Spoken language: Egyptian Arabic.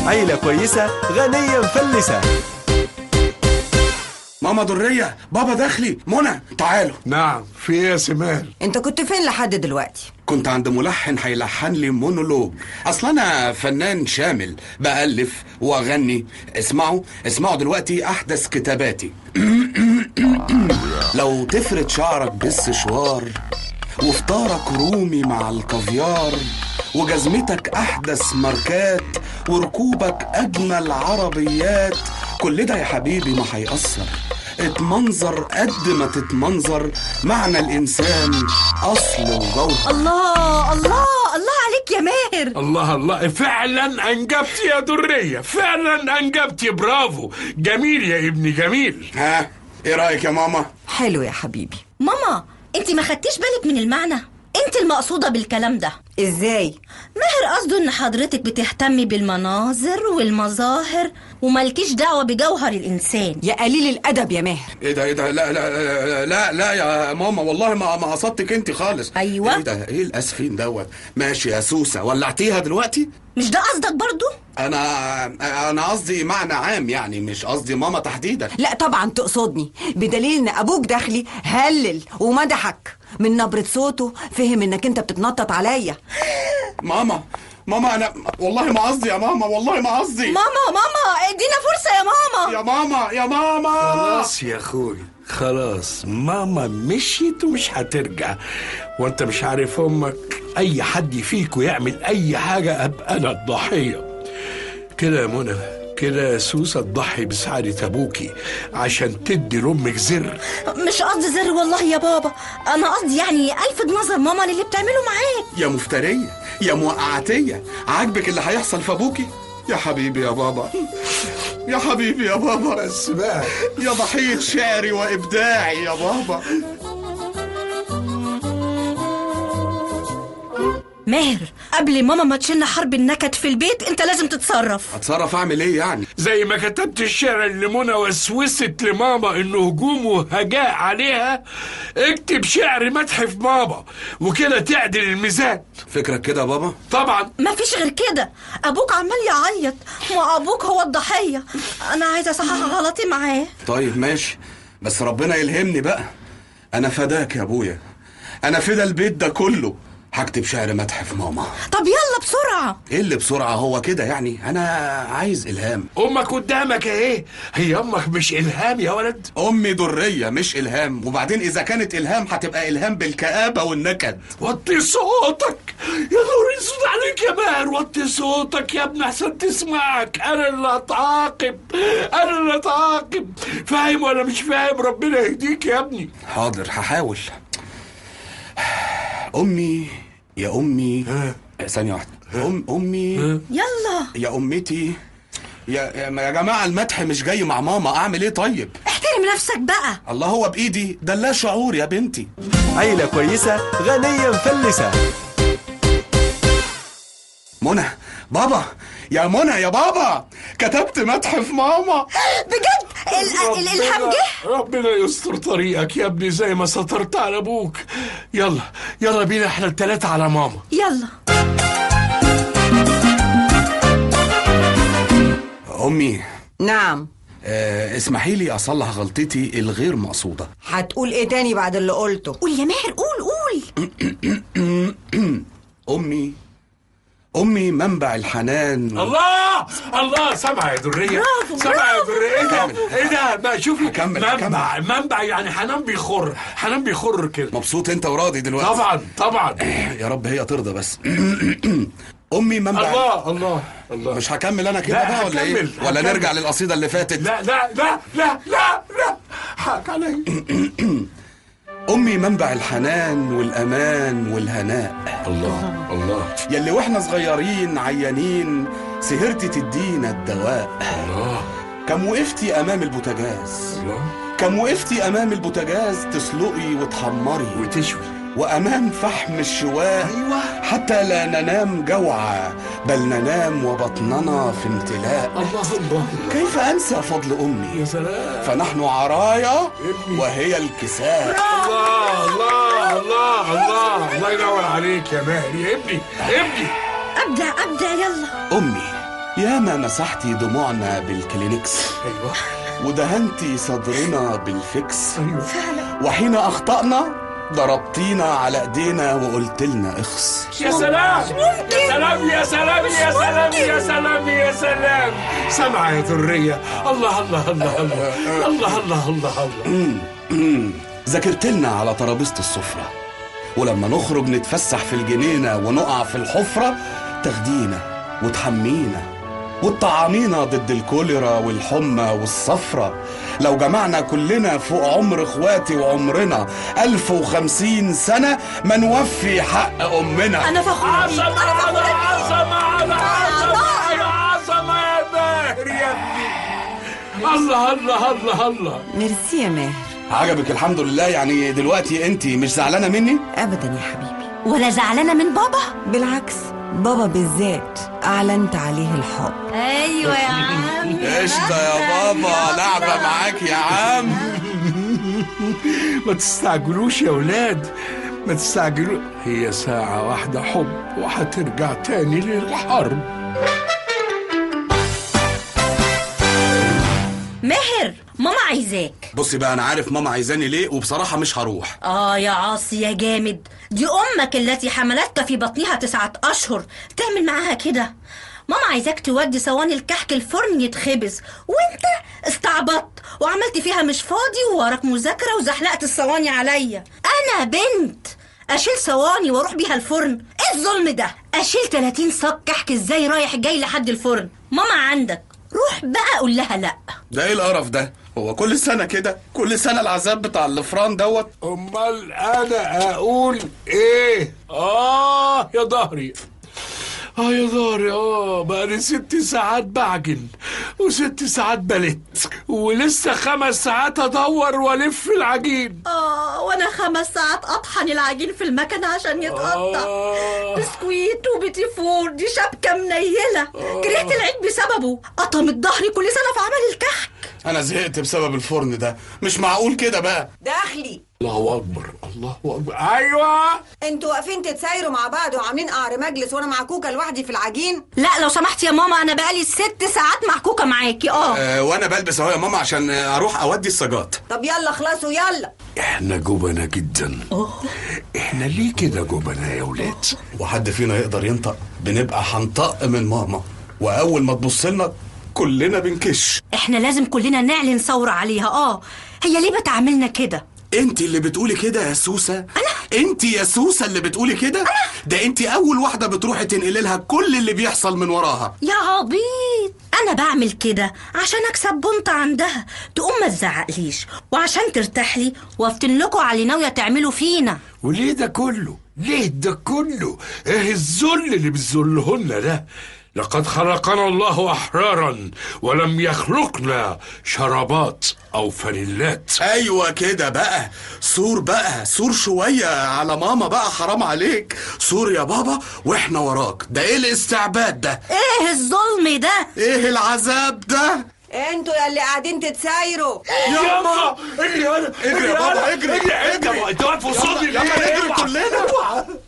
عيلة كويسة غنية مفلسة ماما درية بابا داخلي منى تعالوا نعم في ايه يا سمال انت كنت فين لحد دلوقتي كنت عند ملحن هيلحن لي مونولوج اصل انا فنان شامل بألف واغني اسمعوا اسمعوا دلوقتي احدث كتاباتي لو تفرد شعرك بالسشوار وفطارك رومي مع الكافيار وجزمتك احدث ماركات وركوبك اجمل عربيات كل ده يا حبيبي ما هيأثر اتمنظر قد ما تتمنظر معنى الانسان اصل وجوهر الله الله الله عليك يا ماهر الله الله فعلا انجبت يا درية فعلا انجبت برافو جميل يا ابني جميل ها ايه رايك يا ماما حلو يا حبيبي ماما انت ما خدتيش بالك من المعنى انت المقصودة بالكلام ده ازاي ماهر قصده ان حضرتك بتهتمي بالمناظر والمظاهر ومالكيش دعوة بجوهر الانسان يا قليل الادب يا ماهر ايه ده ايه ده لا لا لا لا, لا يا ماما والله ما ما قصدتك انت خالص أيوة. ايه ده ايه الاسفين دوت ماشي يا سوسه ولعتيها دلوقتي مش ده قصدك برضو انا انا قصدي معنى عام يعني مش قصدي ماما تحديدا لا طبعا تقصدني بدليل ان ابوك داخلي هلل ومدحك من نبرة صوته فهم انك انت بتتنطط عليا ماما ماما انا والله ما قصدي يا ماما والله ما قصدي ماما ماما ادينا فرصة يا ماما يا ماما يا ماما خلاص يا اخوي خلاص ماما مشيت ومش هترجع وانت مش عارف امك اي حد فيكو يعمل اي حاجة ابقى انا الضحية كده يا منى كده يا سوسة تضحي بسعادة ابوكي عشان تدي لامك زر مش قصدي زر والله يا بابا انا قصدي يعني الفت نظر ماما للي بتعمله معاك يا مفترية يا موقعتية عاجبك اللي هيحصل في ابوكي يا حبيبي يا بابا يا حبيبي يا بابا بس بقى يا ضحية شعري وإبداعي يا بابا ماهر قبل ماما ما تشن حرب النكد في البيت انت لازم تتصرف اتصرف اعمل ايه يعني زي ما كتبت الشعر اللي منى وسوست لماما انه هجومه هجاء عليها اكتب شعر مدح في ماما وكده تعدل الميزان فكرك كده يا بابا طبعا ما فيش غير كده ابوك عمال يعيط ما ابوك هو الضحيه انا عايزه اصحح غلطي معاه طيب ماشي بس ربنا يلهمني بقى انا فداك يا ابويا انا فدا البيت ده كله هكتب شعر مدح في ماما طب يلا بسرعه ايه اللي بسرعة هو كده يعني انا عايز الهام امك قدامك ايه هي امك مش الهام يا ولد امي درية مش الهام وبعدين اذا كانت الهام هتبقى الهام بالكآبة والنكد وطي صوتك يا نور يسود عليك يا ماهر وطي صوتك يا ابني احسن تسمعك انا اللي اتعاقب انا اللي اتعاقب فاهم ولا مش فاهم ربنا يهديك يا ابني حاضر هحاول امي يا امي ثانية واحدة أم امي يلا يا امتي يا يا جماعة المدح مش جاي مع ماما اعمل ايه طيب احترم نفسك بقى الله هو بايدي ده لا شعور يا بنتي عيلة كويسة غنية مفلسة منى بابا يا منى يا بابا كتبت مدح في ماما بجد ال- ال- الالهام جه ربنا يستر طريقك يا ابني زي ما سترت على ابوك يلا يلا بينا احنا التلاتة على ماما يلا امي نعم آه اسمحي لي اصلح غلطتي الغير مقصودة هتقول ايه تاني بعد اللي قلته قول يا ماهر قول قول امي امي منبع الحنان الله الله سامع يا درية برافو، سامع يا برافو، درية ايه ده ايه ده ما شوفي هكمل، منبع منبع يعني حنان بيخر حنان بيخر كده مبسوط انت وراضي دلوقتي طبعا طبعا يا رب هي ترضى بس امي منبع الله الله الله مش هكمل انا كده لا، بقى ولا ايه هكمل، ولا هكمل. نرجع للقصيدة اللي فاتت لا لا لا لا لا لا حق علي امي منبع الحنان والامان والهناء الله الله يلي واحنا صغيرين عيانين سهرتي تدينا الدواء الله كم وقفتي امام البوتاجاز الله كم وقفتي امام البوتاجاز تسلقي وتحمري وتشوي وامام فحم الشواء أيوة. حتى لا ننام جوعى بل ننام وبطننا في امتلاء الله الله كيف انسى فضل امي يا سلام فنحن عرايا وهي الكساء الله الله الله الله الله ينور عليك يا ماهر يا ابني ابني ابدع ابدع يلا امي ياما مسحتي دموعنا بالكلينكس ايوه ودهنتي صدرنا بالفكس ايوه وحين اخطأنا ضربتينا على ايدينا وقلت لنا اخس يا سلام يا سلام يا سلام يا سلام يا سلام يا سلام سمع يا ذرية الله الله الله الله الله الله الله الله ذاكرت لنا على ترابيزة السفرة ولما نخرج نتفسح في الجنينة ونقع في الحفرة تاخدينا وتحمينا وتطعمينا ضد الكوليرا والحمى والصفرة لو جمعنا كلنا فوق عمر اخواتي وعمرنا ألف وخمسين سنة ما نوفي حق أمنا انا فخورة بيك عظمة انا فخورة على بيك عظمة على عظمة على عظمة يا ماهر يا ابني الله الله الله الله ميرسي يا ماهر عجبك الحمد لله يعني دلوقتي انت مش زعلانة مني؟ ابدا يا حبيبي ولا زعلانة من بابا بالعكس بابا بالذات اعلنت عليه الحب ايوه يا عم قشطة يا بابا لعبة معاك يا عم ما تستعجلوش يا ولاد ما تستعجلوا هي ساعة واحدة حب وهترجع تاني للحرب ماهر ماما عايزاك بصي بقى انا عارف ماما عايزاني ليه وبصراحة مش هروح اه يا عاصي يا جامد دي امك التي حملتك في بطنها تسعة اشهر تعمل معاها كده ماما عايزاك تودي صواني الكحك الفرن يتخبز وانت استعبطت وعملت فيها مش فاضي ووراك مذاكرة وزحلقت الصواني عليا انا بنت اشيل صواني واروح بيها الفرن ايه الظلم ده اشيل 30 صاج كحك ازاي رايح جاي لحد الفرن ماما عندك روح بقى قول لها لا ده ايه القرف ده هو كل سنة كده كل سنة العذاب بتاع الفران دوت امال انا اقول ايه اه يا ظهري اه يا ظهري اه بقالي ست ساعات بعجن وست ساعات بلت ولسه خمس ساعات ادور والف العجين اه وانا خمس ساعات اطحن العجين في المكنه عشان يتقطع آه. بسكويت وبيتي فور دي شبكه منيله كرهت العيد بسببه قطمت ظهري كل سنه في عمل الكحك انا زهقت بسبب الفرن ده مش معقول كده بقى داخلي الله اكبر الله اكبر ايوه انتوا واقفين تتسايروا مع بعض وعاملين قعر مجلس وانا مع كوكا لوحدي في العجين لا لو سمحت يا ماما انا بقالي ست ساعات محكوكه معاكي اه آه وانا بلبس اهو يا ماما عشان آه، اروح اودي السجات طب يلا خلصوا يلا احنا جبنة جدا احنا ليه كده جبنة يا ولاد وحد فينا يقدر ينطق بنبقى هنطق من ماما واول ما تبص لنا كلنا بنكش احنا لازم كلنا نعلن ثوره عليها اه هي ليه بتعاملنا كده انت اللي بتقولي كده يا سوسة انا انت يا سوسة اللي بتقولي كده ده انت اول واحدة بتروحي تنقلي لها كل اللي بيحصل من وراها يا عبيط انا بعمل كده عشان اكسب بنت عندها تقوم ما تزعقليش وعشان ترتاح لي وافتن لكم على اللي ناويه تعملوا فينا وليه ده كله ليه ده كله ايه الذل اللي بتذلهن ده لقد خلقنا الله احرارا ولم يخلقنا شرابات او فانيلات ايوه كده بقى سور بقى سور شوية على ماما بقى حرام عليك سور يا بابا واحنا وراك ده ايه الاستعباد ده ايه الظلم ده ايه العذاب ده انتوا يا اللي قاعدين تتسايروا يلا اجري يلا اجري يا بابا، اجري، اجري اجري. انت انت واقف قصادي يلا ليه؟ نجري اوعى. كلنا